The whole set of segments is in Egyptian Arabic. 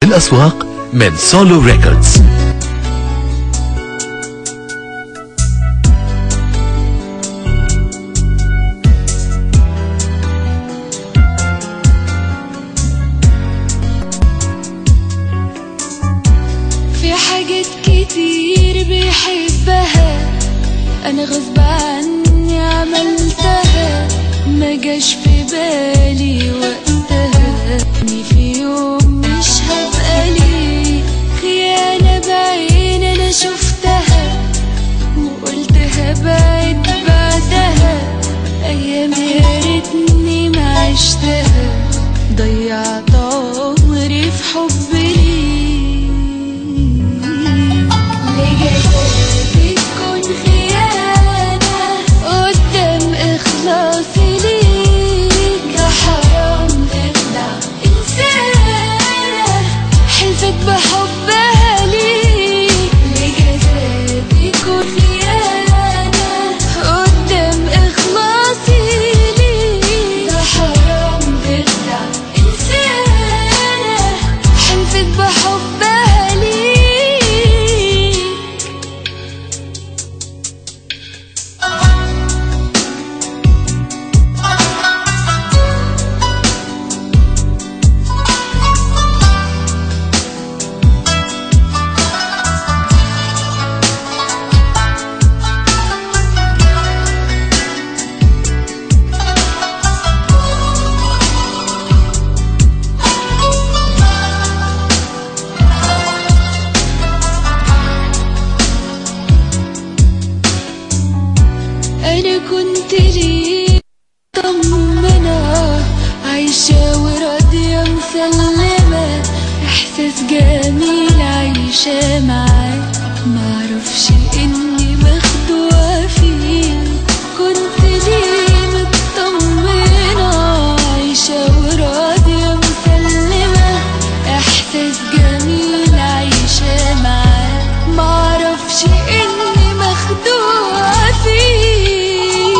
الأسواق من سولو ريكوردز في حاجات كتير بيحبها انا غصب عني عملتها ما جاش في بالي وقتها اني في يوم مش هبقى لي خيانة بعين انا شفتها وقلت هبعد بعدها ايام يا ريتني ما عشتها ضيعت عمري في حب ليك لجسدي تكون خيانة قدام إخلاصي ليك ده حرام تخدع إنسانة حلفت بحبها ليك لجسدي تكون خيانة قدام إخلاصي ليك ده حرام تخدع إنسانة حلفت بحبها ليك انا كنت ليه طمنة عايشة وراضية مسلمة احساس جميل عايشة معاك معرفش اني مخدوعة فيه كنت ليه مطمنة عايشة وراضية مسلمة احساس جميل عايشة معاك معرفش اني مخدوعة فيك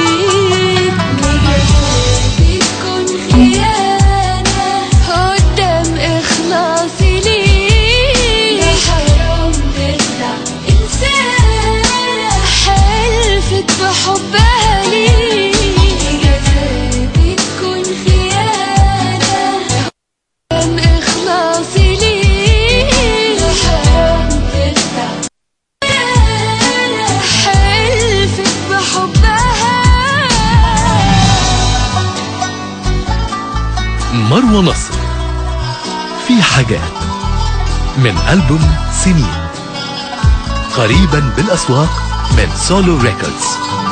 بجد تكون خيانة قدام إخلاصي ليك ده حرام تخدع إنسانة حلفت بحبها ليك بجد تكون خيانة قدام إخلاصي ليك ده حرام تخدع حلفت بحبها مروة نصر في حاجات من ألبوم سنين قريبا بالأسواق من سولو ريكوردز